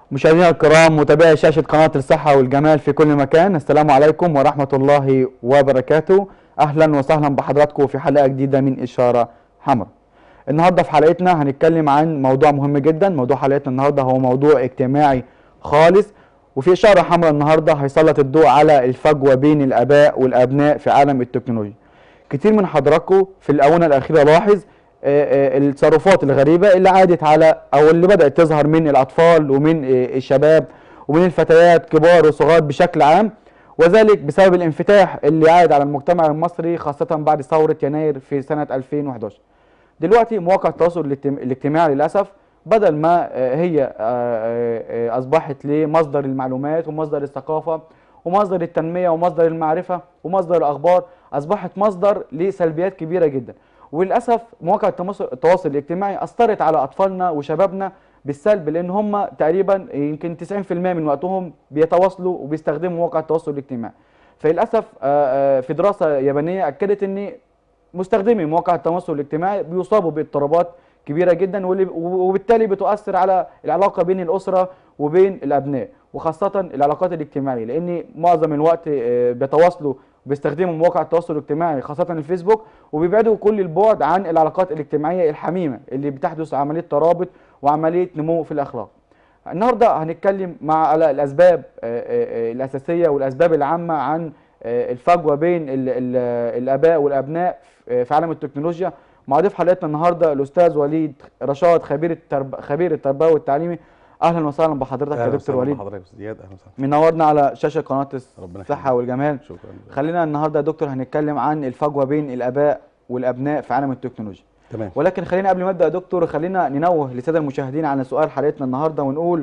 مشاهدينا الكرام متابعي شاشة قناة الصحة والجمال في كل مكان السلام عليكم ورحمة الله وبركاته أهلا وسهلا بحضراتكم في حلقة جديدة من إشارة حمراء النهاردة في حلقتنا هنتكلم عن موضوع مهم جدا موضوع حلقتنا النهاردة هو موضوع اجتماعي خالص وفي إشارة حمراء النهاردة هيسلط الضوء على الفجوة بين الآباء والأبناء في عالم التكنولوجيا كتير من حضراتكم في الآونة الأخيرة لاحظ آه، آه، التصرفات الغريبة اللي عادت على أو اللي بدأت تظهر من الأطفال ومن آه، الشباب ومن الفتيات كبار وصغار بشكل عام وذلك بسبب الانفتاح اللي عاد على المجتمع المصري خاصة بعد ثورة يناير في سنة 2011 دلوقتي مواقع التواصل الاجتم- الاجتماعي للأسف بدل ما آه، هي آه، آه، آه، أصبحت لمصدر المعلومات ومصدر الثقافة ومصدر التنمية ومصدر المعرفة ومصدر الأخبار أصبحت مصدر لسلبيات كبيرة جدا وللأسف مواقع التماس- التواصل الاجتماعي أثرت على أطفالنا وشبابنا بالسلب لأن هم تقريبا يمكن 90% من وقتهم بيتواصلوا وبيستخدموا مواقع التواصل الاجتماعي فللأسف آه، آه، في دراسة يابانية أكدت أن مستخدمي مواقع التواصل الاجتماعي بيصابوا باضطرابات كبيره جدا واللي- وبالتالي بتؤثر على العلاقه بين الاسره وبين الابناء وخاصه العلاقات الاجتماعيه لان معظم الوقت آه، بيتواصلوا بيستخدموا مواقع التواصل الاجتماعي خاصه الفيسبوك وبيبعدوا كل البعد عن العلاقات الاجتماعيه الحميمه اللي بتحدث عمليه ترابط وعمليه نمو في الاخلاق النهارده هنتكلم مع على الاسباب آه، آه، آه، الاساسيه والاسباب العامه عن آه، الفجوه بين ال- ال- الاباء والابناء في في عالم التكنولوجيا مع ضيف حلقتنا النهارده الاستاذ وليد رشاد خبير الترب... خبير التربيه والتعليمي اهلا وسهلا بحضرتك يا أهلاً دكتور وسهلاً وليد بحضرتك يا أستاذ زياد اهلا وسهلا منورنا على شاشه قناه ربنا الصحه يخليك. والجمال شكرا خلينا النهارده يا دكتور هنتكلم عن الفجوه بين الاباء والابناء في عالم التكنولوجيا تمام ولكن خلينا قبل ما ابدا يا دكتور خلينا ننوه للساده المشاهدين على سؤال حلقتنا النهارده ونقول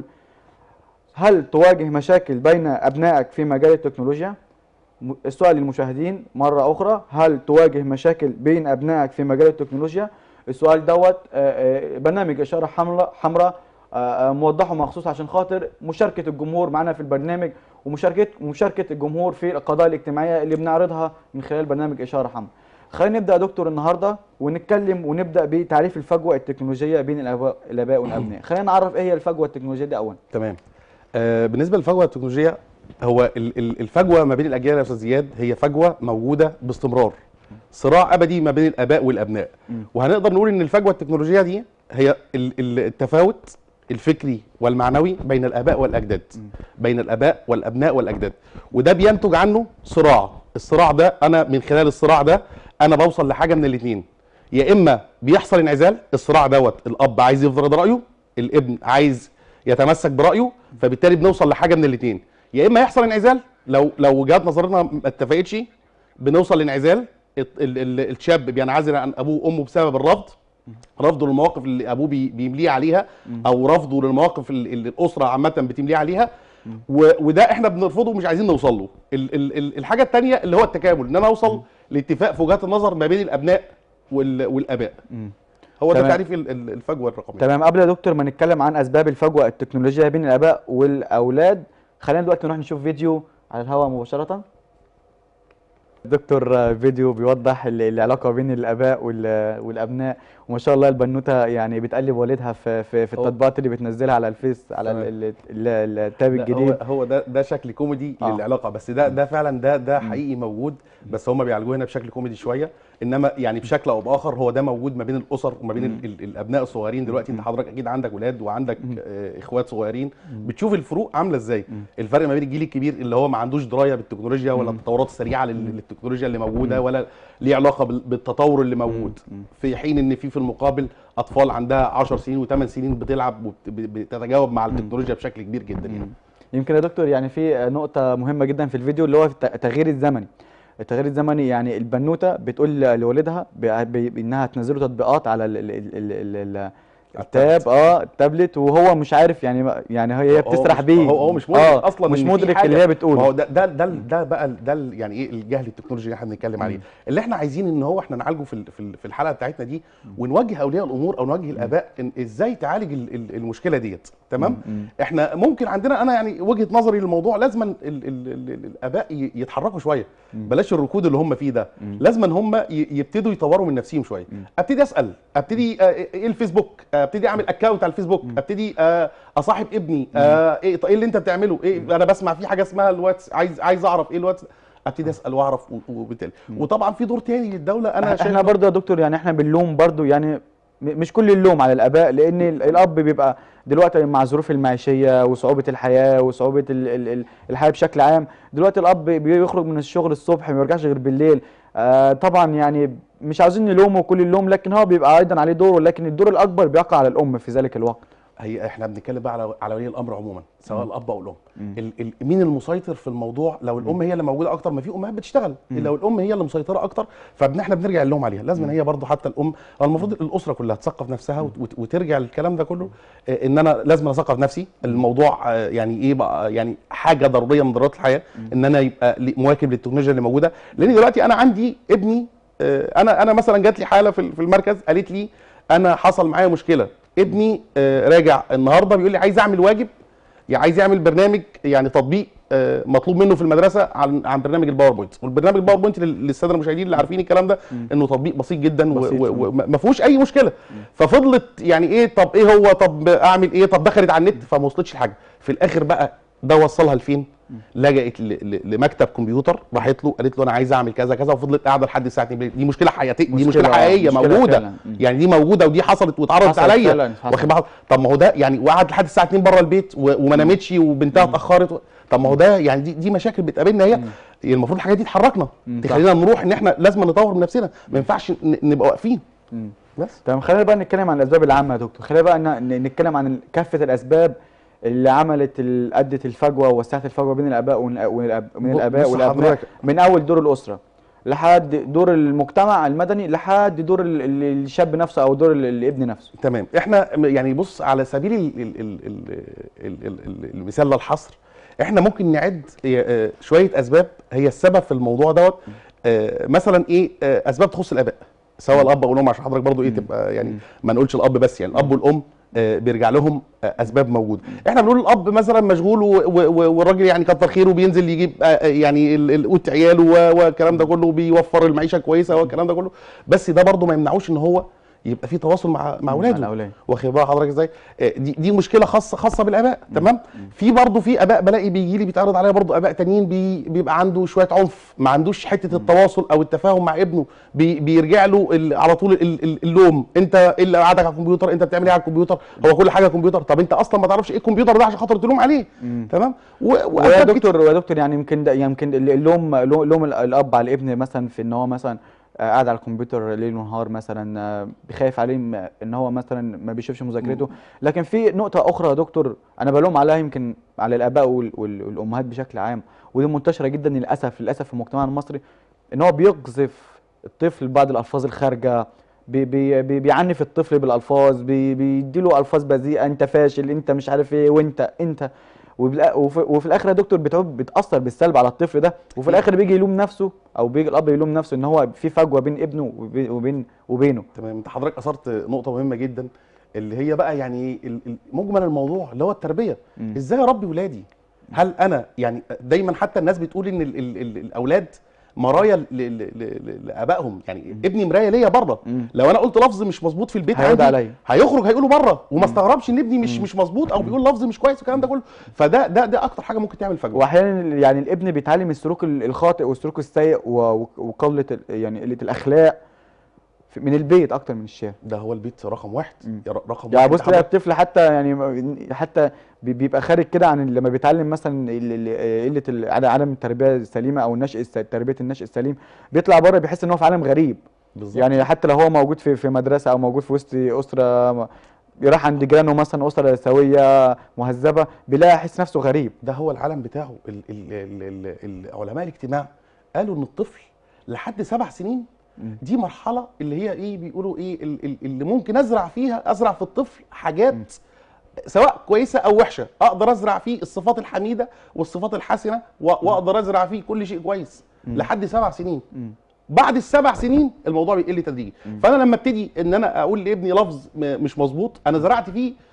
هل تواجه مشاكل بين ابنائك في مجال التكنولوجيا؟ م- السؤال للمشاهدين مره اخرى هل تواجه مشاكل بين ابنائك في مجال التكنولوجيا؟ السؤال دوت آه، آه، برنامج اشاره حمراء حمراء آه، آه، موضحه مخصوص عشان خاطر مشاركه الجمهور معنا في البرنامج ومشاركه مشاركه الجمهور في القضايا الاجتماعيه اللي بنعرضها من خلال برنامج اشاره حمراء. خلينا نبدا يا دكتور النهارده ونتكلم ونبدا بتعريف الفجوه التكنولوجيه بين الاباء الاباء والابناء خلينا نعرف ايه هي الفجوه التكنولوجيه دي اولا تمام آه بالنسبه للفجوه التكنولوجيه هو ال- ال- الفجوه ما بين الاجيال يا استاذ زياد هي فجوه موجوده باستمرار صراع ابدي ما بين الاباء والابناء مم. وهنقدر نقول ان الفجوه التكنولوجيه دي هي ال- ال- التفاوت الفكري والمعنوي بين الاباء والاجداد بين الاباء والابناء والاجداد وده بينتج عنه صراع الصراع ده انا من خلال الصراع ده انا بوصل لحاجه من الاثنين يا اما بيحصل انعزال الصراع دوت الاب عايز يفرض رايه الابن عايز يتمسك برايه فبالتالي بنوصل لحاجه من الاثنين يا اما يحصل انعزال لو لو وجهات نظرنا ما اتفقتش بنوصل لانعزال ال- ال- ال- الشاب بينعزل عن ابوه وامه بسبب الرفض رفضه للمواقف اللي ابوه بي- بيمليه عليها او رفضه للمواقف اللي اللي الاسره عامه بتمليه عليها و- وده احنا بنرفضه ومش عايزين نوصل له ال- ال- ال- الحاجه الثانيه اللي هو التكامل ان انا اوصل لاتفاق في وجهات النظر ما بين الابناء وال- والاباء هو ده تمام. تعريف ال- ال- الفجوه الرقميه تمام قبل يا دكتور ما نتكلم عن اسباب الفجوه التكنولوجيه بين الاباء والاولاد خلينا دلوقتي نروح نشوف فيديو على الهواء مباشره دكتور آه، فيديو بيوضح ال- العلاقه بين الاباء وال- والابناء وما شاء الله البنوته يعني بتقلب والدها في في, في هو- التطبيقات اللي بتنزلها على الفيس على تمام. ال- ال- ال- التاب ده الجديد هو هو ده ده شكل كوميدي آه. للعلاقه بس ده ده فعلا ده ده حقيقي موجود بس هم بيعالجوه هنا بشكل كوميدي شويه انما يعني بشكل او باخر هو ده موجود ما بين الاسر وما بين ال ال الابناء الصغيرين دلوقتي انت حضرتك اكيد عندك ولاد وعندك آه اخوات صغيرين بتشوف الفروق عامله ازاي الفرق ما بين الجيل الكبير اللي هو ما عندوش درايه بالتكنولوجيا ولا التطورات السريعه لل- للتكنولوجيا اللي موجوده ولا ليه علاقه بال- بالتطور اللي موجود في حين ان في في المقابل اطفال عندها 10 سنين و8 سنين بتلعب وبتتجاوب مع التكنولوجيا بشكل كبير جدا يعني يمكن يا دكتور يعني في نقطة مهمة جدا في الفيديو اللي هو الت- التغيير الزمني التغيير الزمني يعني البنوتة بتقول لوالدها ب- ب- انها تنزله تطبيقات على ال ال ال ال ال التاب اه التابلت وهو مش عارف يعني ما- يعني هي هو بتسرح مش- بيه هو هو مش مدرك آه اصلا مش إن في مدرك حاجة. اللي هي ما هو بتقوله ده ده ده ده بقى ده ال- يعني ايه الجهل التكنولوجي اللي احنا بنتكلم عليه اللي احنا عايزين ان هو احنا نعالجه في ال- في ال- في الحلقه بتاعتنا دي ونوجه اولياء الامور او نوجه الاباء إن ازاي تعالج ال- ال- المشكله ديت تمام مم. احنا ممكن عندنا انا يعني وجهه نظري للموضوع لازم ال ال ال ال الاباء ي- يتحركوا شويه مم. بلاش الركود اللي هم فيه ده مم. لازم هم ي- يبتدوا يطوروا من نفسهم شويه مم. ابتدي اسال ابتدي آه، ايه الفيسبوك آه، ابتدي اعمل اكونت على الفيسبوك ابتدي آه، اصاحب ابني آه، ايه طيب ايه اللي انت بتعمله ايه انا بسمع في حاجه اسمها الواتس عايز عايز اعرف ايه الواتس ابتدي اسال واعرف و- وبالتالي وطبعا في دور تاني للدوله انا احنا شايف برضه يا دكتور يعني احنا بنلوم برضه يعني م- مش كل اللوم على الاباء لان ال- الاب بيبقى دلوقتي مع الظروف المعيشيه وصعوبه الحياه وصعوبه ال ال ال الحياه بشكل عام دلوقتي الاب بيخرج من الشغل الصبح ما يرجعش غير بالليل آه طبعا يعني مش عاوزين نلومه كل اللوم لكن هو بيبقى ايضا عليه دور لكن الدور الاكبر بيقع على الام في ذلك الوقت هي احنا بنتكلم بقى على على ولي الامر عموما سواء مم. الاب او الام مم. ال ال مين المسيطر في الموضوع لو الام هي اللي موجوده اكتر ما في امهات بتشتغل مم. لو الام هي اللي مسيطره اكتر فاحنا بنرجع اللوم عليها لازم مم. هي برضو حتى الام أو المفروض الاسره كلها تثقف نفسها وت- وت- وترجع للكلام ده كله آه، ان انا لازم اثقف نفسي الموضوع آه، يعني ايه بقى يعني حاجه ضروريه من ضرورات الحياه ان انا يبقى لي- مواكب للتكنولوجيا اللي موجوده لان دلوقتي انا عندي ابني آه، انا انا مثلا جات لي حاله في ال- في المركز قالت لي انا حصل معايا مشكله ابني آه، راجع النهارده بيقول لي عايز اعمل واجب يعني عايز يعمل برنامج يعني تطبيق آه، مطلوب منه في المدرسه عن عن برنامج الباوربوينت والبرنامج الباوربوينت لل- للساده المشاهدين اللي عارفين الكلام ده مم. انه تطبيق بسيط جدا بسيط. وما فيهوش اي مشكله ففضلت يعني ايه طب ايه هو طب اعمل ايه طب دخلت على النت فما وصلتش لحاجه في الاخر بقى ده وصلها لفين لجأت ل- ل- لمكتب كمبيوتر راحت له قالت له انا عايز اعمل كذا كذا وفضلت قاعده لحد الساعه 2 بالليل دي مشكله حياتيه دي مشكلة، مشكله حقيقيه مشكلة موجوده فعلا. مم. يعني دي موجوده ودي حصلت واتعرضت حصلت عليا فعلا، حصلت. واخد بالك طب ما هو ده يعني وقعد لحد الساعه 2 بره البيت و- وما نامتش وبنتها اتاخرت و- طب ما هو ده يعني دي دي مشاكل بتقابلنا هي المفروض الحاجات دي تحركنا مم، صح. تخلينا نروح ان احنا لازم نطور من نفسنا ما ينفعش ن- نبقى واقفين مم. بس تمام خلينا بقى نتكلم عن الاسباب العامه يا دكتور خلينا بقى ن- ن- نتكلم عن كافه الاسباب اللي عملت ال- ادت الفجوه ووسعت الفجوه بين الاباء والأ- والأب- من ب- الاباء بص والابناء حضرتك- من اول دور الاسره لحد دور المجتمع المدني لحد دور ال- ال- الشاب نفسه او دور ال- الابن نفسه تمام احنا م- يعني بص على سبيل ال ال ال ال ال ال ال المثال للحصر احنا ممكن نعد آه، شويه اسباب هي السبب في الموضوع دوت آه، مثلا ايه آه، اسباب تخص الاباء سواء الاب او الام عشان حضرتك برضو ايه مم. تبقى يعني مم. ما نقولش الاب بس يعني الاب والام آه، بيرجع لهم آه، اسباب موجوده احنا بنقول الاب مثلا مشغول و- و- و- والراجل يعني كتر خيره بينزل يجيب آه، آه، يعني ال- ال- قوت عياله و- والكلام ده كله بيوفر المعيشه كويسه والكلام ده كله بس ده برضو ما يمنعوش ان هو يبقى في تواصل مع مع مع اولاده الأولاد. واخد بال حضرتك ازاي آه، دي دي مشكله خاصه خاصه بالاباء تمام في برضه في اباء بلاقي بيجي لي بيتعرض عليا برضه اباء تانيين بي بيبقى عنده شويه عنف ما عندوش حته التواصل او التفاهم مع ابنه بي بيرجع له ال- على طول ال- ال- اللوم انت إيه اللي قعدك على الكمبيوتر انت بتعمل ايه على الكمبيوتر هو كل حاجه كمبيوتر طب انت اصلا ما تعرفش ايه الكمبيوتر ده عشان خاطر تلوم عليه مم. تمام و- ويا وأسباب دكتور ويا دكتور يعني يمكن ده يمكن اللوم لوم لوم الاب على الابن مثلا في ان هو مثلا آه، قاعد على الكمبيوتر ليل ونهار مثلا آه، بيخاف عليه م- ان هو مثلا ما بيشوفش مذاكرته لكن في نقطه اخرى يا دكتور انا بلوم عليها يمكن على الاباء وال- وال- والامهات بشكل عام ودي منتشره جدا للاسف للاسف في المجتمع المصري ان هو بيقذف الطفل بعض الالفاظ الخارجه بي بي بي بيعنف الطفل بالالفاظ بي بيديله الفاظ بذيئه انت فاشل انت مش عارف ايه وانت انت وبالآ- وفي, وفي الاخر يا دكتور بتعود بتاثر بالسلب على الطفل ده وفي الاخر بيجي يلوم نفسه او بيجي الاب يلوم نفسه ان هو في فجوه بين ابنه وبين وبين, وبينه تمام انت حضرتك اثرت نقطه مهمه جدا اللي هي بقى يعني ال- ال- مجمل الموضوع اللي هو التربيه مم. ازاي اربي ولادي هل انا يعني دايما حتى الناس بتقول ان ال ال ال الاولاد مرايا ل- ل- ل- ل- لابائهم يعني ابني مرايه ليا بره مم. لو انا قلت لفظ مش مظبوط في البيت هيعود عندي عليا. هيخرج هيقوله بره وما استغربش ان ابني مش مش مظبوط او بيقول لفظ مش كويس والكلام ده كله فده ده ده اكتر حاجه ممكن تعمل فجوه واحيانا يعني الابن بيتعلم السلوك ال- الخاطئ والسلوك السيء و- و- وقله ال- يعني قله الاخلاق في- من البيت اكتر من الشارع ده هو البيت رقم واحد مم. يا ر- رقم يعني واحد بص تلاقي حضرتك- الطفل حتى يعني م- حتى بي- بيبقى خارج كده عن لما بيتعلم مثلا ال- ال- قله ال- عد- عدم التربيه السليمه او النشء الس- تربيه النشء السليم بيطلع بره بيحس ان هو في عالم غريب بالظبط. يعني حتى لو هو موجود في في مدرسه او موجود في وسط اسره م- راح عند جيرانه مثلا اسره سويه مهذبه بيلاقي يحس نفسه غريب ده هو العالم بتاعه ال ال ال ال علماء الاجتماع قالوا ان الطفل لحد سبع سنين مم. دي مرحله اللي هي ايه بيقولوا ايه ال- ال- اللي ممكن ازرع فيها ازرع في الطفل حاجات سواء كويسه او وحشه اقدر ازرع فيه الصفات الحميده والصفات الحسنه و- واقدر ازرع فيه كل شيء كويس لحد سبع سنين مم. بعد السبع سنين الموضوع بيقل تدريجي مم. فانا لما ابتدي ان انا اقول لابني لفظ م- مش مظبوط انا زرعت فيه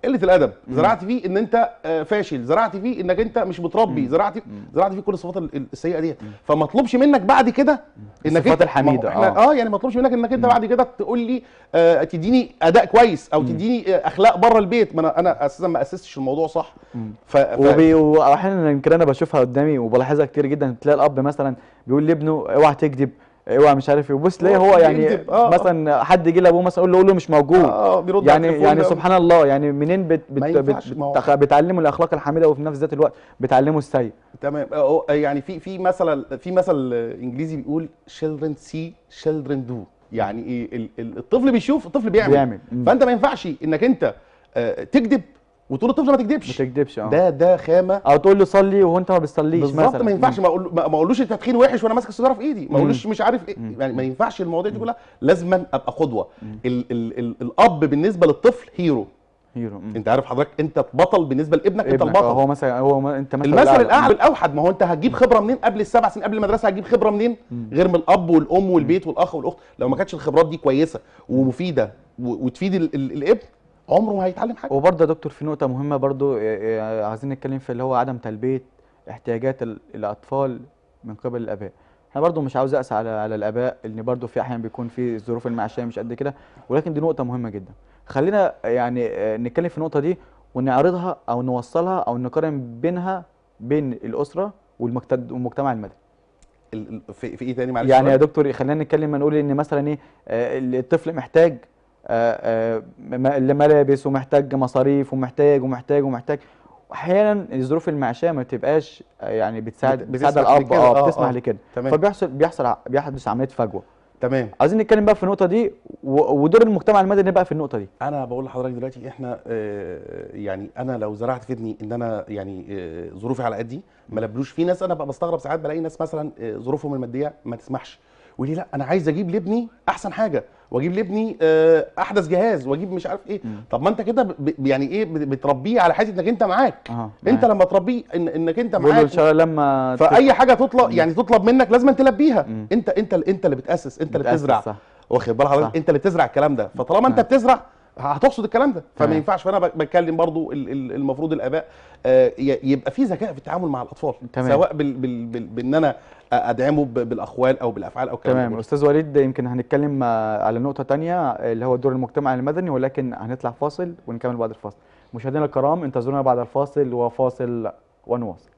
قله الادب زرعت فيه ان انت آه، فاشل زرعت فيه انك انت مش متربي زرعت زرعت فيه كل الصفات ال- ال- السيئه دي فما اطلبش منك بعد كده انك الصفات انت الحميدة، ما هو إحنا- آه. اه يعني ما اطلبش منك انك انت بعد كده تقول لي آه تديني اداء كويس او تديني آه اخلاق بره البيت ما انا انا اساسا ما اسستش الموضوع صح ف... ف... وبي- واحيانا يمكن انا بشوفها قدامي وبلاحظها كتير جدا تلاقي الاب مثلا بيقول لابنه اوعى تكذب اوعى مش عارف ايه وبص تلاقيه هو يعني بيكذب، آه، آه. مثلا حد يجي لابوه مثلا يقول له قول له مش موجود اه بيرد على يعني التليفون يعني ده. سبحان الله يعني منين بت بت ما بت ينفعش، ما هو- بت بتعلمه الاخلاق الحميده وفي نفس ذات الوقت بتعلمه السيء تمام آه، آه، يعني في في مثل في مثل آه، انجليزي بيقول children see children do يعني ايه ال- ال- الطفل بيشوف الطفل بيعمل, بيعمل. مم. فانت ما ينفعش انك انت آه، تكذب وتقول للطفل ما ما تكذبش تكذبش اه ده ده خامه او تقول له صلي وهو انت ما بتصليش بالظبط مثلا ما ينفعش ما اقول ما ما اقولوش التدخين وحش وانا ماسك السيجاره في ايدي ما مم. اقولوش مش عارف ايه يعني ما ينفعش المواضيع دي كلها لازما ابقى قدوه ال ال ال الاب بالنسبه للطفل هيرو هيرو مم. انت عارف حضرتك انت بطل بالنسبه لابنك انت ابنك، البطل آه، هو مثلا هو ما- انت مثلا المثل الاعلى والاوحد ما هو انت هتجيب خبره منين قبل السبع سنين قبل المدرسه هتجيب خبره منين غير من الاب والام والبيت والاخ والاخت لو ما كانتش الخبرات دي كويسه ومفيده و- وتفيد ال- ال- الابن عمره ما هيتعلم حاجه وبرضه يا دكتور في نقطة مهمة برضه آه، آه، عايزين نتكلم في اللي هو عدم تلبية احتياجات ال- الأطفال من قبل الآباء. أنا برضه مش عاوز أقسى على على الآباء لأن برضه في أحيان بيكون في الظروف المعيشية مش قد كده ولكن دي نقطة مهمة جدا. خلينا يعني آه، نتكلم في النقطة دي ونعرضها أو نوصلها أو نقارن بينها بين الأسرة والمجتمع والمجتمع المدني. ال- ال- في, في ايه تاني معلش يعني يا سؤال؟ دكتور خلينا نتكلم نقول ان مثلا ايه آه، الطفل محتاج آه، آه، م- ملابس ومحتاج مصاريف ومحتاج ومحتاج ومحتاج احيانا الظروف المعيشيه ما بتبقاش آه، يعني بتساعد بت- بتساعد بتسمح الاب لكده، اه آه، بتسمح آه. لكده تمام. فبيحصل بيحصل ع- بيحدث عمليه فجوه تمام عايزين نتكلم بقى في النقطه دي و- ودور المجتمع المدني بقى في النقطه دي انا بقول لحضرتك دلوقتي احنا آه، يعني انا لو زرعت في ابني ان انا يعني آه، ظروفي على قدي ما لبلوش في ناس انا ببقى بستغرب ساعات بلاقي ناس مثلا آه، ظروفهم الماديه ما تسمحش وليه لا انا عايز اجيب لابني احسن حاجه واجيب لابني آه، احدث جهاز واجيب مش عارف ايه طب ما انت كده ب- ب- يعني ايه بت- بتربيه على حته انك انت معاك اه انت لما تربيه إن انك انت بقول له ان معاك شاء الله لما فاي حاجه تطلب يعني تطلب منك لازم تلبيها مم. انت انت انت اللي بتاسس انت اللي بتأسس، بتزرع صح. واخد بال صح. حضرتك انت اللي بتزرع الكلام ده فطالما انت آه. بتزرع هتحصد الكلام ده فما تمام. ينفعش فانا ب- بتكلم برضو ال- ال- المفروض الاباء آه، ي- يبقى في ذكاء في التعامل مع الاطفال تمام. سواء بال بال بال بان انا ادعمه ب- بالاقوال او بالافعال او الكلام ده تمام كله. استاذ وليد يمكن هنتكلم آه، على نقطه تانية آه، اللي هو دور المجتمع المدني ولكن هنطلع فاصل ونكمل بعد الفاصل مشاهدينا الكرام انتظرونا بعد الفاصل وفاصل ونواصل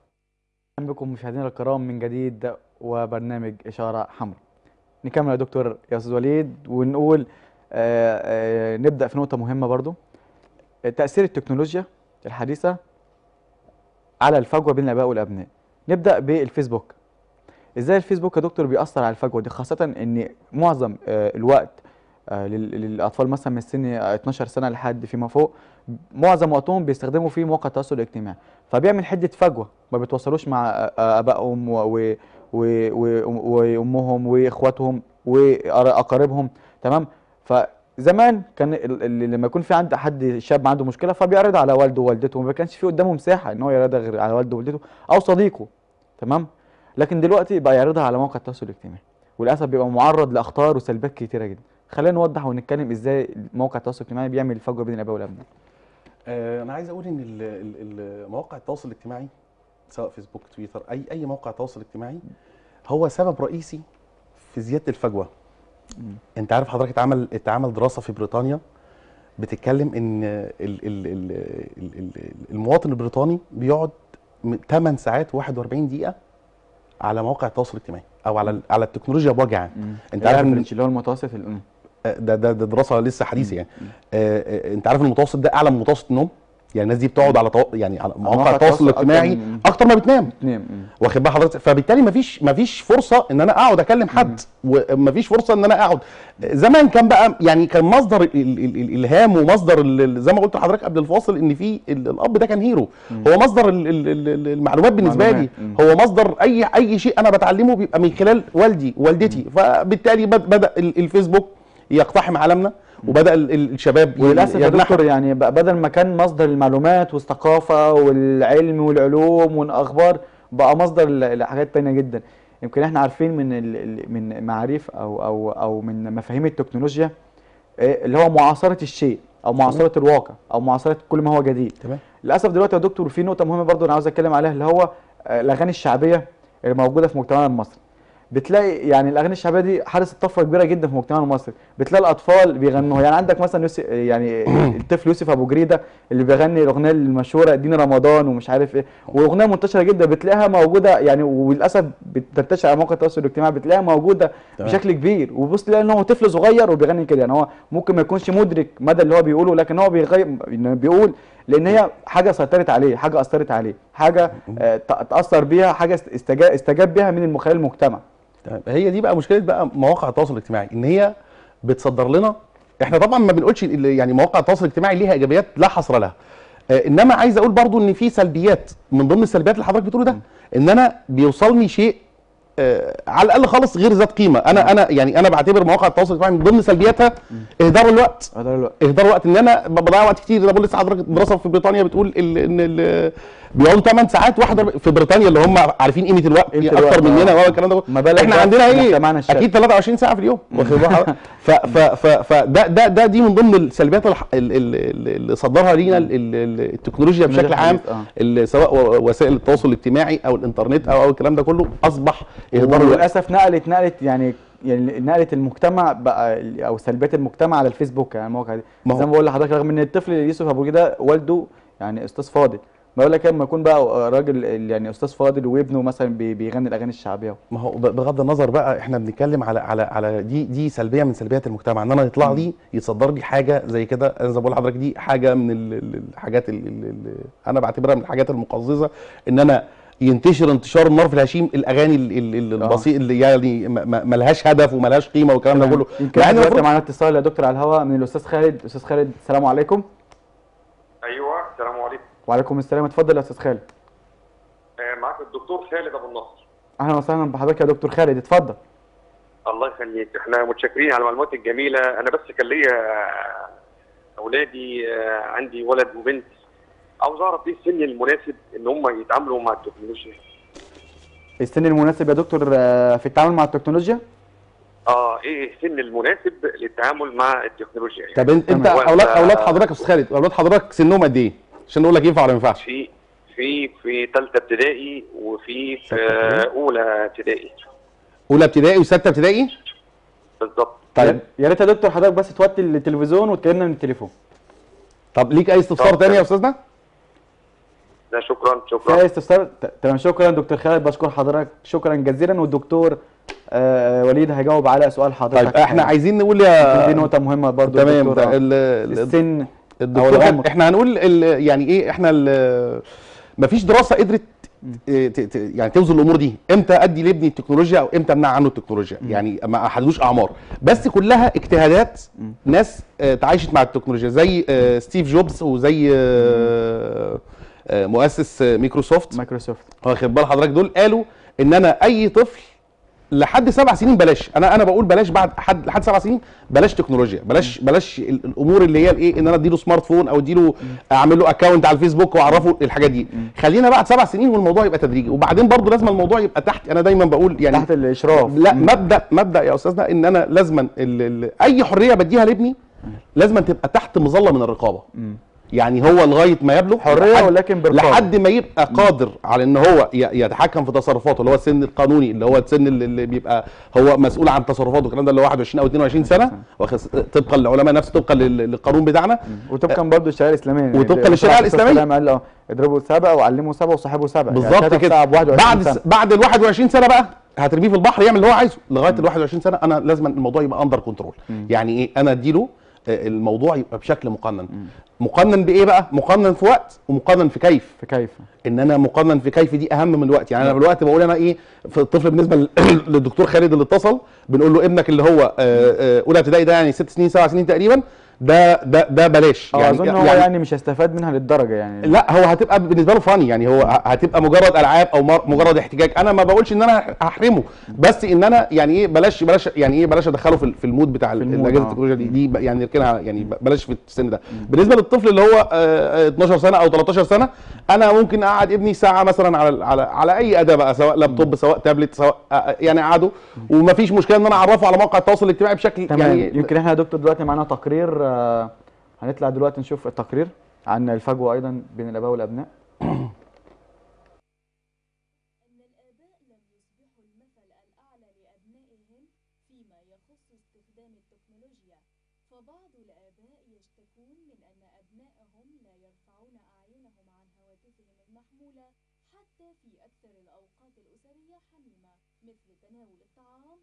اهلا بكم مشاهدينا الكرام من جديد وبرنامج اشاره حمراء نكمل يا دكتور يا استاذ وليد ونقول آه، آه، نبدا في نقطه مهمه برضو آه، تاثير التكنولوجيا الحديثه على الفجوه بين الاباء والابناء نبدا بالفيسبوك ازاي الفيسبوك يا دكتور بيأثر على الفجوه دي خاصه ان معظم آه، الوقت آه، لل- للاطفال مثلا من سن آه، 12 سنه لحد فيما فوق معظم وقتهم بيستخدموا فيه مواقع التواصل الاجتماعي فبيعمل حده فجوه ما بيتواصلوش مع آه، آه، ابائهم و- و- و- و- وامهم واخواتهم واقاربهم تمام فزمان كان ال- ال- لما يكون في عند حد شاب عنده مشكله فبيعرض على والده ووالدته ما كانش في قدامه مساحه ان هو يعرضها غير على والده ووالدته او صديقه تمام لكن دلوقتي بقى يعرضها على موقع التواصل الاجتماعي وللاسف بيبقى معرض لاخطار وسلبيات كتيره جدا خلينا نوضح ونتكلم ازاي موقع التواصل الاجتماعي بيعمل فجوه بين الاباء والابناء آه، انا عايز اقول ان ال- ال- ال- مواقع التواصل الاجتماعي سواء فيسبوك تويتر اي اي موقع تواصل اجتماعي هو سبب رئيسي في زياده الفجوه انت عارف حضرتك اتعمل اتعمل دراسه في بريطانيا بتتكلم ان ال ال ال ال ال المواطن البريطاني بيقعد 8 ساعات 41 دقيقه على مواقع التواصل الاجتماعي او على ال- على التكنولوجيا بوجه عام انت عارف ان اللي هو المتوسط ال- ده ده ده دراسه لسه حديثه يعني آه آه، انت عارف المتوسط ده اعلى من متوسط النوم يعني الناس دي بتقعد على طو... يعني على مواقع مواقع التواصل التواصل أكتر الاجتماعي من- اكتر ما بتنام اتنين واخد بال حضرتك فبالتالي مفيش مفيش فرصه ان انا اقعد اكلم حد ومفيش فرصه ان انا اقعد زمان كان بقى يعني كان مصدر ال ال ال الالهام ومصدر ال- ال- زي ما قلت لحضرتك قبل الفاصل ان في ال- الاب ده كان هيرو هو مصدر ال ال ال ال- المعلومات بالنسبه لي معلومات. مم. هو مصدر اي اي شيء انا بتعلمه بيبقى من خلال والدي ووالدتي فبالتالي بد- بدا ال- الفيسبوك يقتحم عالمنا وبدا ال- ال- الشباب ي- وللاسف يا يجنحوا. دكتور يعني بقى بدل ما كان مصدر المعلومات والثقافه والعلم والعلوم والاخبار بقى مصدر ل- لحاجات تانية جدا يمكن احنا عارفين من ال- ال- من معاريف او او او من مفاهيم التكنولوجيا آه، اللي هو معاصره الشيء او معاصره الواقع او معاصره كل ما هو جديد تمام للاسف دلوقتي يا دكتور في نقطه مهمه برضو انا عاوز اتكلم عليها اللي هو آه، الاغاني الشعبيه اللي موجوده في مجتمعنا المصري بتلاقي يعني الاغاني الشعبيه دي حدثت طفره كبيره جدا في مجتمعنا المصري بتلاقي الاطفال بيغنوها يعني عندك مثلا يوسف يعني الطفل يوسف ابو جريده اللي بيغني الاغنيه المشهوره دين رمضان ومش عارف ايه واغنيه منتشره جدا بتلاقيها موجوده يعني وللاسف بتنتشر على مواقع التواصل الاجتماعي بتلاقيها موجوده تمام. بشكل كبير وبص تلاقي ان هو طفل صغير وبيغني كده يعني هو ممكن ما يكونش مدرك مدى اللي هو بيقوله لكن هو بيغير بيقول لان هي حاجه سيطرت عليه حاجه اثرت عليه حاجه آه، ت- تاثر بيها حاجه است- استجاب استجاب بيها من المخيل المجتمع تمام هي دي بقى مشكله بقى مواقع التواصل الاجتماعي ان هي بتصدر لنا احنا طبعا ما بنقولش ال- يعني مواقع التواصل الاجتماعي ليها ايجابيات لا حصر لها آه، انما عايز اقول برضو ان في سلبيات من ضمن السلبيات اللي حضرتك بتقوله ده ان انا بيوصلني شيء آه، على الاقل خالص غير ذات قيمه انا انا يعني انا بعتبر مواقع التواصل الاجتماعي من ضمن سلبياتها اهدار الوقت هذا الوقت اهدار وقت ان انا ب- بضيع وقت كتير انا بقول لسه حضرتك دراسه في بريطانيا بتقول ال- ان ال- بيقعدوا 8 ساعات واحده في بريطانيا اللي هم عارفين قيمه الوقت قيمة اكتر الوقت، مننا آه. وهو الكلام ده ما بالك احنا بقى عندنا في ايه مجتمعنا الشرقي. اكيد 23 ساعه في اليوم واخد بال حضرتك؟ ف ف ف فده ده ده دي من ضمن السلبيات الح- ال- ال- ال- اللي صدرها لينا ال- ال- التكنولوجيا بشكل عام الحديث، آه. ال- سواء و- وسائل التواصل الاجتماعي او الانترنت او او الكلام ده كله اصبح اهدار الوقت وللاسف نقلت نقلت يعني يعني نقلت المجتمع بقى او سلبيات المجتمع على الفيسبوك يعني المواقع دي ما هو- زي ما بقول لحضرتك رغم ان الطفل يوسف ابو جده والده يعني استاذ فاضل بقول لك لما يكون بقى راجل يعني استاذ فاضل وابنه مثلا بي- بيغني الاغاني الشعبيه ما هو ب- بغض النظر بقى احنا بنتكلم على على على دي دي سلبيه من سلبيات المجتمع ان انا يطلع لي يتصدر لي حاجه زي كده انا زي ما بقول لحضرتك دي حاجه من ال- ال- الحاجات اللي انا بعتبرها من الحاجات المقززه ان انا ينتشر انتشار النار في الهشيم الاغاني ال- ال- ال- آه. البسيط اللي يعني ما- ما- ملهاش هدف وملهاش قيمه والكلام ده كله يمكن مع إن دلوقتي المفروض- معانا اتصال يا دكتور على الهواء من الاستاذ خالد استاذ خالد السلام عليكم ايوه السلام عليكم وعليكم السلام اتفضل يا استاذ خالد آه، معاك الدكتور خالد ابو النصر اهلا وسهلا بحضرتك يا دكتور خالد اتفضل الله يخليك احنا متشكرين على المعلومات الجميله انا بس كان ليا آه، اولادي آه، عندي ولد وبنت عاوز اعرف ايه السن المناسب ان هم يتعاملوا مع التكنولوجيا السن المناسب يا دكتور آه، في التعامل مع التكنولوجيا اه ايه السن المناسب للتعامل مع التكنولوجيا يعني طب انت انت تمام. اولاد اولاد حضرتك يا استاذ خالد اولاد حضرتك سنهم قد ايه عشان نقول لك ينفع ولا ما ينفعش في في في ثالثه ابتدائي وفي في ستة ابتدائي؟ آه، اولى ابتدائي اولى ابتدائي وسته ابتدائي بالظبط طيب يا ريت يا دكتور حضرتك بس توطي التلفزيون وتكلمنا من التليفون طب ليك اي استفسار طب تاني يا تمام. استاذنا لا شكرا في شكرا اي استفسار ت- تمام شكرا دكتور خالد بشكر حضرتك شكرا جزيلا والدكتور آه وليد هيجاوب على سؤال حضرتك طيب احنا آه، عايزين نقول دي يا نقطه مهمه برضو تمام الدكتور، آه. ال- ال- السن الدكتور أو كان- العمر. احنا هنقول ال- يعني ايه احنا ال- مفيش دراسه قدرت اه، ت- ت- يعني توزن الامور دي امتى ادي لابني التكنولوجيا او امتى امنع عنه التكنولوجيا يعني ما حددوش اعمار بس كلها اجتهادات ناس اه، تعايشت مع التكنولوجيا زي اه، ستيف جوبز وزي اه، اه، مؤسس اه، مايكروسوفت مايكروسوفت واخد بال حضرتك دول قالوا ان انا اي طفل لحد سبع سنين بلاش انا انا بقول بلاش بعد حد لحد سبع سنين بلاش تكنولوجيا بلاش بلاش ال- الامور اللي هي الايه ان انا اديله سمارت فون او اديله اعمل له اكونت على الفيسبوك واعرفه الحاجات دي خلينا بعد سبع سنين والموضوع يبقى تدريجي وبعدين برضو لازم الموضوع يبقى تحت انا دايما بقول يعني تحت الاشراف لا مبدا مبدا يا استاذنا ان انا لازما ال ال اي حريه بديها لابني لازما تبقى تحت مظله من الرقابه يعني هو لغايه ما يبلغ حرية لحد- ولكن برقابة. لحد ما يبقى قادر على ان هو ي- يتحكم في تصرفاته اللي هو السن القانوني اللي هو السن اللي اللي بيبقى هو مسؤول عن تصرفاته والكلام ده اللي هو 21 او 22 سنه واخد- طبقا للعلماء نفسه طبقا لل- للقانون بتاعنا وطبقا برضه للشريعه الاسلاميه وطبقاً يعني للشريعة الرسول صلى الله عليه الإسلامية. وسلم قال له اضربوا سبع وعلموا سبع وصاحبوا سبع بالظبط كده بعد بعد سنة. س- بعد ال 21 سنه بقى هترميه في البحر يعمل اللي هو عايزه لغايه ال 21 سنه انا لازم الموضوع يبقى اندر كنترول يعني ايه انا اديله آه، الموضوع يبقى بشكل مقنن مقنن بايه بقى مقنن في وقت ومقنن في كيف فكيف ان انا مقنن في كيف دي اهم من الوقت يعني انا بالوقت بقول انا ايه في الطفل بالنسبه لل- للدكتور خالد اللي اتصل بنقول له ابنك اللي هو آه، آه، اولى ابتدائي ده يعني ست سنين سبع سنين تقريبا ده ده ده بلاش اه اظن هو يعني مش هيستفاد منها للدرجه يعني لا هو هتبقى بالنسبه له فاني يعني هو ه- هتبقى مجرد العاب او مر- مجرد احتجاج انا ما بقولش ان انا هحرمه بس ان انا يعني ايه بلاش بلاش يعني ايه بلاش ادخله في ال- في المود بتاع ال- المود، الاجهزه آه. التكنولوجيا دي دي ب- يعني نركنها يعني ب- بلاش في السن ده بالنسبه للطفل اللي هو آه، آه، 12 سنه او 13 سنه انا ممكن اقعد ابني ساعه مثلا على ال- على على اي اداه بقى سواء لابتوب سواء تابلت سواء آه، آه، يعني اقعده ومفيش مشكله ان انا اعرفه على مواقع التواصل الاجتماعي بشكل تمام يعني يمكن احنا يا دكتور دلوقتي معانا تقرير آه، هنطلع دلوقتي نشوف التقرير عن الفجوه ايضا بين الاباء والابناء أن الآباء لم يصبحوا المثل الأعلى لأبنائهم فيما يخص استخدام التكنولوجيا فبعض الآباء يشتكون من أن أبنائهم لا يرفعون أعينهم عن هواتفهم المحمولة حتى في أكثر الأوقات الأسرية حميمة مثل تناول الطعام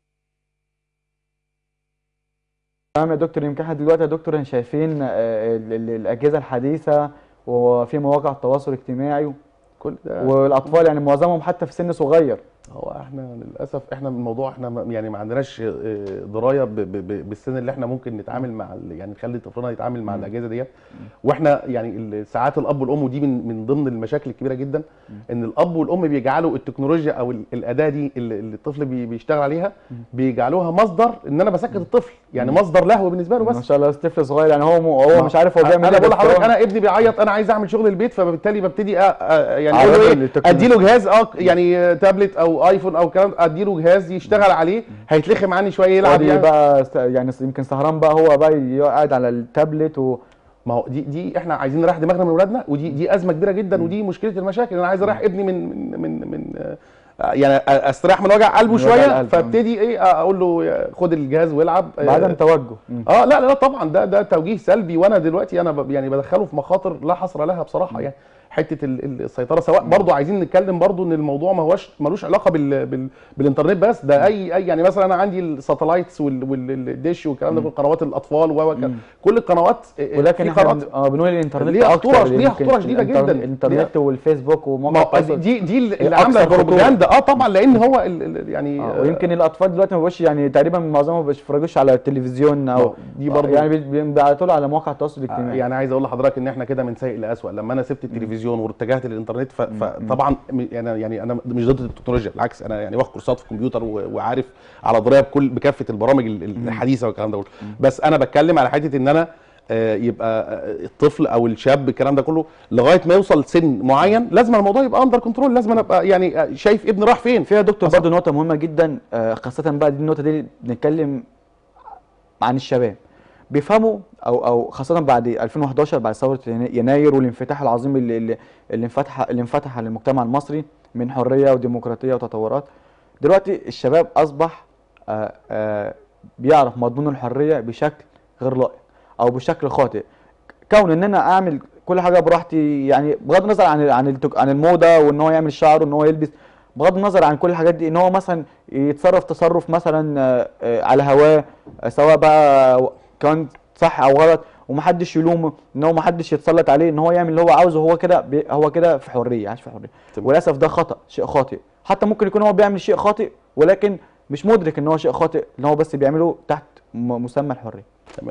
تمام يا دكتور يمكن احنا دلوقتي يا دكتور احنا شايفين آه، ال- ال- الاجهزه الحديثه وفي مواقع التواصل الاجتماعي كل ده والاطفال يعني معظمهم حتى في سن صغير هو احنا للاسف احنا من الموضوع احنا ما- يعني ما عندناش آه، درايه ب- ب- ب- بالسن اللي احنا ممكن نتعامل مع ال- يعني نخلي طفلنا يتعامل مع مم. الاجهزه ديت واحنا يعني ال- ساعات الاب والام ودي من من ضمن المشاكل الكبيره جدا ان الاب والام بيجعلوا التكنولوجيا او ال- الاداه دي اللي اللي الطفل بي- بيشتغل عليها بيجعلوها مصدر ان انا بسكت الطفل يعني مصدر لهو بالنسبه له ما بس شاء الله طفل صغير يعني هو م- هو مش عارف هو بيعمل انا ايه بقول بس لحضرتك هو- انا ابني بيعيط انا عايز اعمل شغل البيت فبالتالي ببتدي أ- أ- يعني أعرضه اقول له ايه للتكنولوجيا. ادي له جهاز اه يعني تابلت او ايفون او كلام ادي له جهاز يشتغل عليه هيتلخم عني شويه يلعب ودي يعني بقى س- يعني س- يمكن سهران بقى هو بقى قاعد على التابلت و ما هو دي دي احنا عايزين نريح دماغنا من اولادنا ودي دي ازمه كبيره جدا ودي مشكله المشاكل انا عايز اريح ابني من من من, من آه، يعني أ- استريح من وجع قلبه من وجع شويه القلب، آه. فابتدي ايه اقول له يا- خد الجهاز والعب آه، بعدم توجه مم. اه لا لا طبعا ده ده توجيه سلبي وانا دلوقتي انا ب- يعني بدخله في مخاطر لا حصر لها بصراحه يعني حته ال- ال- السيطره سواء برضو عايزين نتكلم برضو ان الموضوع ما هوش ملوش علاقه بال بال بالانترنت بس ده اي اي يعني مثلا انا عندي الساتلايتس والديش والكلام ده كل قنوات الاطفال و مم. كل القنوات آه، ولكن في احنا قنوات بن- اه بنقول الانترنت ليها أكتر، خطورة- ليها يمكن خطورة شديدة الإنتر- جداً. الانترنت والفيسبوك ومواقع ما التواصل دي دي اللي أكثر عامله خطورة. البروباجندا اه طبعا لان هو ال- ال- يعني آه، ويمكن الاطفال دلوقتي ما بقوش يعني تقريبا معظمهم ما بيتفرجوش على التلفيزيون او آه، دي برضو- يعني بي- بيبعتوا له على مواقع التواصل الاجتماعي يعني عايز اقول لحضرتك ان احنا كده من سيء لاسوء لما انا سبت التلفزيون واتجهت للانترنت ف- فطبعا م- يعني يعني انا مش ضد التكنولوجيا بالعكس انا يعني واخد كورسات في الكمبيوتر و- وعارف على درايه بكل بكافه البرامج ال- ال- الحديثه والكلام ده كله بس انا بتكلم على حته ان انا آه، يبقى آه، الطفل او الشاب الكلام ده كله لغايه ما يوصل سن معين لازم الموضوع يبقى اندر كنترول لازم انا ابقى يعني آه، شايف ابني راح فين فيها دكتور أصلاً. برضه نقطة مهمة جدا آه، خاصة بقى دي النقطة دي بنتكلم عن الشباب بيفهموا او او خاصة بعد 2011 بعد ثورة ينا- يناير والانفتاح العظيم اللي اللي اللي انفتح اللي انفتح للمجتمع المصري من حرية وديمقراطية وتطورات دلوقتي الشباب اصبح آه، آه، بيعرف مضمون الحرية بشكل غير لائق او بشكل خاطئ كون ان انا اعمل كل حاجه براحتي يعني بغض النظر عن عن التك- عن الموضه وان هو يعمل شعره وان هو يلبس بغض النظر عن كل الحاجات دي ان هو مثلا يتصرف تصرف مثلا آه، آه، على هواه آه، سواء بقى كان صح او غلط ومحدش يلومه ان هو محدش يتسلط عليه ان هو يعمل اللي هو عاوزه هو كده بي- هو كده في حريه عايش في حريه تمام. وللاسف ده خطا شيء خاطئ حتى ممكن يكون هو بيعمل شيء خاطئ ولكن مش مدرك ان هو شيء خاطئ ان هو بس بيعمله تحت م- مسمى الحريه تمام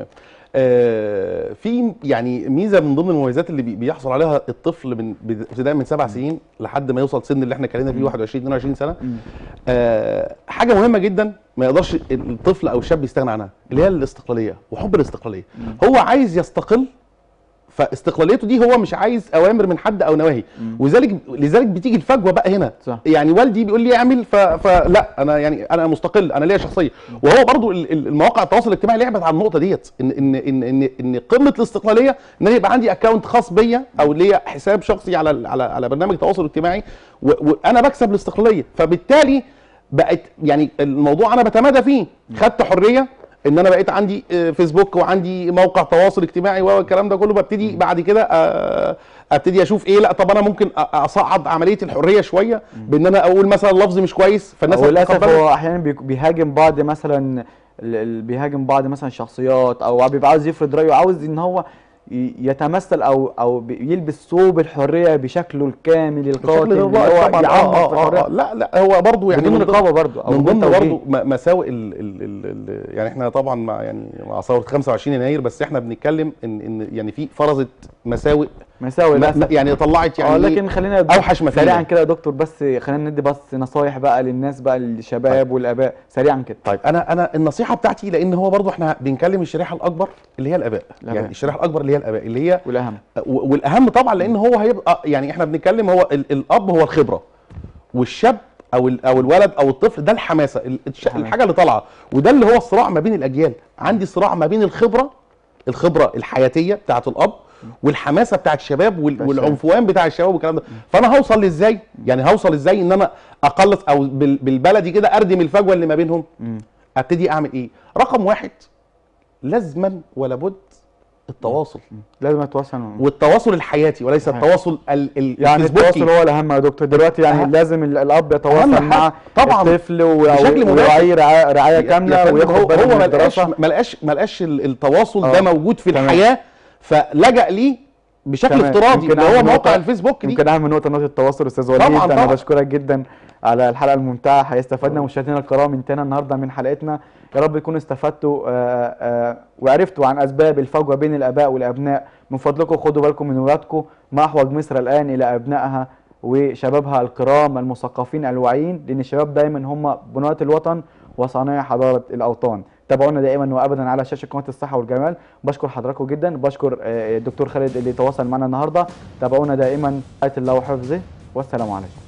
آه في يعني ميزه من ضمن المميزات اللي بي- بيحصل عليها الطفل من بد- ابتداء من سبع سنين لحد ما يوصل سن اللي احنا اتكلمنا فيه 21 22 سنه آه حاجه مهمه جدا ما يقدرش الطفل او الشاب يستغنى عنها اللي هي الاستقلاليه وحب الاستقلاليه هو عايز يستقل فاستقلاليته دي هو مش عايز اوامر من حد او نواهي وذلك لذلك بتيجي الفجوه بقى هنا صح. يعني والدي بيقول لي اعمل ف... فلا انا يعني انا مستقل انا ليا شخصيه وهو برضو ال- ال- المواقع التواصل الاجتماعي لعبت على النقطه ديت ان ان ان ان, إن قمه الاستقلاليه ان أنا يبقى عندي اكونت خاص بيا او ليا حساب شخصي على ال- على على برنامج تواصل اجتماعي و... وانا بكسب الاستقلاليه فبالتالي بقت يعني الموضوع انا بتمادى فيه خدت حريه ان انا بقيت عندي آه، فيسبوك وعندي موقع تواصل اجتماعي والكلام ده كله ببتدي بعد كده آه، ابتدي اشوف ايه لا طب انا ممكن أ- اصعد عمليه الحريه شويه بان انا اقول مثلا لفظ مش كويس فالناس وللاسف هتتقبله. هو احيانا بيك- بيهاجم بعض مثلا ال- ال- بيهاجم بعض مثلا شخصيات او بيبقى عاوز يفرض رايه عاوز ان هو ي- يتمثل او او بي- يلبس ثوب الحريه بشكله الكامل القاتل بشكل اللي غير لائق هو طبعا يعمق آه في آه آه الحريه آه لا لا هو برضه يعني بدون من ضمن- رقابه برضه او من بدون ضمن توجيه. برضه م- مساوئ ال ال ال ال يعني احنا طبعا مع يعني مع ثوره 25 يناير بس احنا بنتكلم ان ان يعني في فرضت مساوئ مساوئ م- للاسف يعني طلعت يعني اه إيه؟ لكن خلينا أوحش ما فينا. سريعا كده يا دكتور بس خلينا ندي بس نصايح بقى للناس بقى الشباب والاباء سريعا كده طيب انا انا النصيحه بتاعتي لان هو برضو احنا بنكلم الشريحه الاكبر اللي هي الاباء, الآباء. يعني الشريحه الاكبر اللي هي الاباء اللي هي والاهم و- والاهم طبعا لان هو هيبقى يعني احنا بنتكلم هو ال- الاب هو الخبره والشاب او ال- او الولد او الطفل ده الحماسه ال- الش- الحماسة. الحاجه اللي طالعه وده اللي هو الصراع ما بين الاجيال عندي صراع ما بين الخبره الخبره الحياتيه بتاعه الاب والحماسه بتاعه الشباب وال- بتاع والعنفوان بتاع الشباب والكلام ده فانا هوصل ازاي يعني هوصل ازاي ان انا اقلص او بال- بالبلدي كده اردم الفجوه اللي ما بينهم مم. ابتدي اعمل ايه رقم واحد لازما ولا بد التواصل لازم اتواصل والتواصل الحياتي وليس صحيح. التواصل ال ال يعني الفيسبوكي. التواصل هو الاهم يا دكتور دلوقتي يعني أهم. لازم ال- الاب يتواصل أهم مع حاجة. طبعاً. الطفل و- بشكل مباشر. ويراعيه رعايه رعاية يا كامله فندم وياخد هو باله هو من ما لقاش الدراسه ما لقاش ما لقاش ال- التواصل آه. ده موجود في تمام. الحياه فلجأ ليه بشكل تمام. افتراضي يمكن اللي هو أهم موقع نقطة- الفيسبوك دي يمكن اهم نقطه نقطه التواصل استاذ وليد طبعاً، انا طبعاً. بشكرك جدا على الحلقه الممتعه هيستفدنا مشاهدينا الكرام انتهينا النهارده من حلقتنا يا رب تكونوا استفدتوا آه، آه، وعرفتوا عن اسباب الفجوه بين الاباء والابناء من فضلكم خدوا بالكم من ولادكم ما احوج مصر الان الى ابنائها وشبابها الكرام المثقفين الواعيين لان الشباب دايما هم بناة الوطن وصانعي حضاره الاوطان تابعونا دائما وابدا على شاشه قناه الصحه والجمال بشكر حضراتكم جدا بشكر آه، الدكتور خالد اللي تواصل معنا النهارده تابعونا دائما آية الله وحفظه والسلام عليكم